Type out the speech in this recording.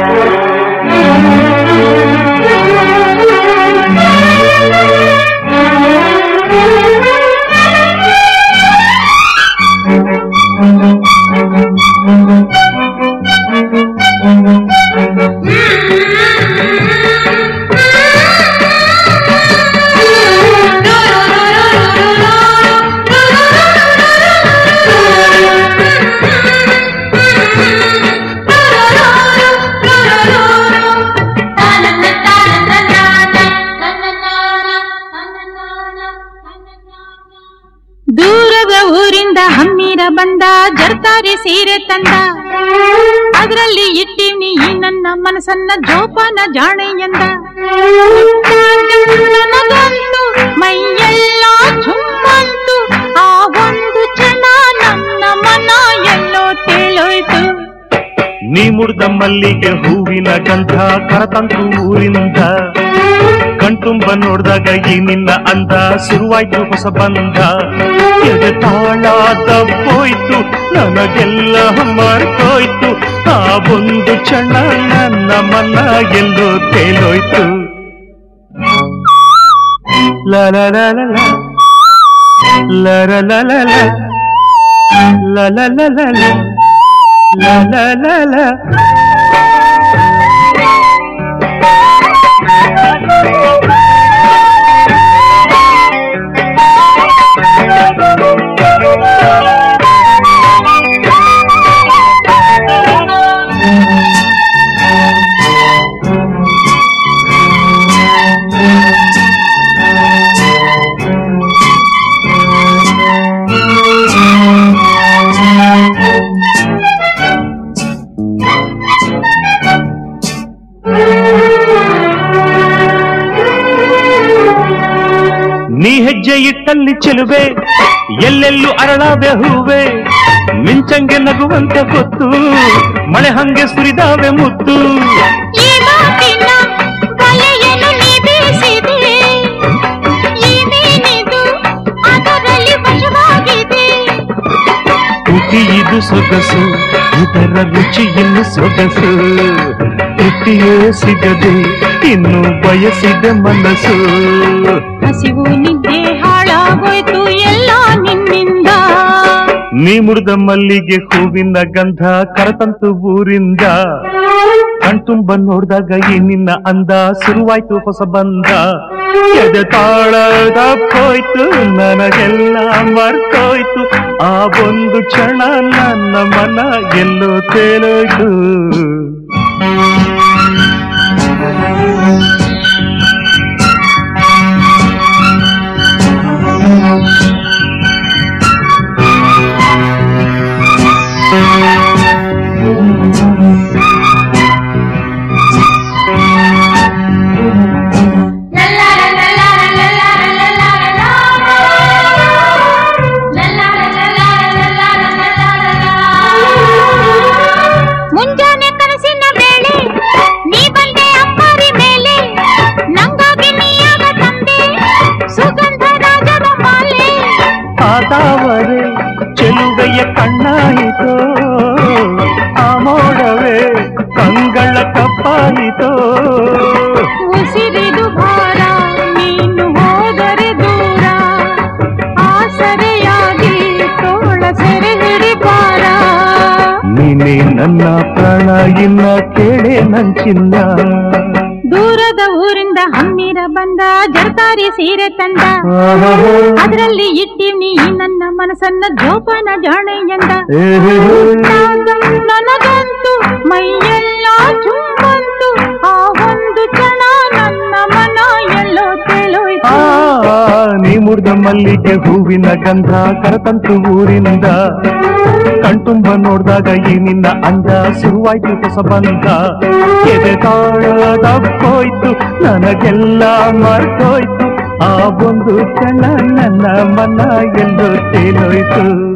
ದೂರದ ಊರಿಂದ ಹಮ್ಮಿರ ಬಂದ ಜರ್ತಾರಿ ಸೀರೆ ತಂದ ಅದರಲ್ಲಿ ಇಟ್ಟಿವ್ನಿ ಈ ನನ್ನ ಮನಸ್ಸನ್ನ ಜೋಪಾನ ಜಾಣೆ ಎಂದ ನನಗಂತೂ ಮೈಯೆಲ್ಲ ಚುಮ್ಮಂತು ಆ ಒಂದು ಕ್ಷಣ ನನ್ನ ಮನ ಎಲ್ಲೋ ತೇಳೋಯ್ತು ನೀ ಮುಡ್ದ ಮಲ್ಲಿಗೆ ಹೂವಿನ ಗಂಧ ಕರತಂತು ಊರಿಂದ ಕಣ್ತುಂಬ ನೋಡ್ದಾಗ ಈ ನಿನ್ನ ಅಂದ ಶುರುವಾಯ್ತು ಹೊಸ ಬಂಧ ಎದೆ ತಾಳ ತಪ್ಪೋಯ್ತು ನನಗೆಲ್ಲ ಮರ್ತೋಯ್ತು ಆ ಒಂದು ಕ್ಷಣ ನನ್ನ ಮನ ಎಲ್ಲೋ ತೇಲೋಯ್ತು ಲ ಲ ಲ ಲ ಲ. ಲ ಲ ಲ ಲ ಲ. ಲ ಲ ಲ ಲ ಲ. La la la la. ನೀ ಹೆಜ್ಜೆ ಇಟ್ಟಲ್ಲಿ ಚೆಲುವೆ ಎಲ್ಲೆಲ್ಲೂ ಅರಳಾವೆ ಹೂವೆ ಮಿಂಚಂಗೆ ನಗುವಂತೆ ಗೊತ್ತು ಮಳೆ ಹಂಗೆ ಸುರಿದಾವೆ ಮುತ್ತು ಈ ಮಾತಿನ ಬಲೆಯನ್ನು ನೀ ಬೀಸಿದೆ ಈ ಮೀನಿದು ಅದರಲ್ಲಿ ವಶವಾಗಿದೆ ತುಟಿ ಇದು ಸೊಗಸು ಇದರ ರುಚಿ ಇನ್ನು ಸೊಗಸು ತುಟಿಯೇ ಸಿಗದೆ ಇನ್ನು ಬಯಸಿದ ಮನಸ್ಸು ಹಸಿವು ನಿದ್ದೆ ಹಾಳಾಗೋಯ್ತು ಎಲ್ಲ ನಿನ್ನಿಂದ ನೀ ಮುರಿದ ಮಲ್ಲಿಗೆ ಹೂವಿನ ಗಂಧ ಕರತಂತು ಊರಿಂದ ಕಣ್ತುಂಬ ನೋಡ್ದಾಗ ಈ ನಿನ್ನ ಅಂದ ಶುರುವಾಯ್ತು ಹೊಸ ಬಂದ ಎದೆ ತಾಳ ತಪ್ಪೋಯ್ತು ನನಗೆಲ್ಲ ಮರ್ತೋಯ್ತು ಆ ಒಂದು ಕ್ಷಣ ನನ್ನ ಮನ ಎಲ್ಲೋ ತೇಲೋಯ್ತು ಮುಂಜಾನೆ ಕನಸಿನ ವೇಳೆ ನೀ ಬಂದೆ ಅಪ್ಪಾರಿ ಮೇಲೆ ನಂಗಾಗಿ ನೀಯಾಗ ತಂದೆ ಸುಗಂಧ ರಾಜರ ಮಾಲೆ ಆತಾವರೆ ಚೆಲುವೆಯ ಕಣ್ಣಾಯಿತೋ ಆ ಮೋಡವೇ ಕಂಗಳ ಕಪ್ಪಾಯಿತೋ ಉಸಿರಿದು ಭಾರ ನೀನು ಹೋದರೆ ದೂರ ಆಸರೆಯಾಗಿ ತೋಳ ಸೆರೆ ಹಿಡಿಬಾರ ನೀನೇ ನನ್ನ ಪ್ರಾಣ ಇನ್ನ ಕೇಳೆ ನಂಚಿನ್ನ ದೂರದ ಊರಿಂದ ಹಮ್ಮಿರ ಬಂದ ಜರ್ತಾರಿ ಸೀರೆ ತಂದ ಅದರಲ್ಲಿ ಇಟ್ಟಿವ್ನಿ ಈ ನನ್ನ ಮನಸ್ಸನ್ನ ಜೋಪಾನ ಜಾಣೆ ಎಂದ ನನಗಂತೂ ಮೈಯೆಲ್ಲ ಚುಮ್ಮಂತು ಆ ಒಂದು ಕ್ಷಣ ನನ್ನ ಮನ ಎಲ್ಲೋ ತೇಲೋಯ್ತು ಆ ನೀ ಮುರಿದ ಮಲ್ಲಿಗೆ ಹೂವಿನ ಗಂಧ ಕರತಂತು ಊರಿಂದ ಕಣ್ತುಂಬ ನೋಡ್ದಾಗ ಈ ನಿನ್ನ ಅಂದ ಶುರುವಾಯ್ತು ಹೊಸ ಬಂದ ಎದೆ ತಾಳ ತಪ್ಪೋಯ್ತು ನನಗೆಲ್ಲ ಮರ್ತೋಯ್ತು ಆ ಒಂದು ಕ್ಷಣ ನನ್ನ ಮನ ಎಂದು ತೇಲೋಯ್ತು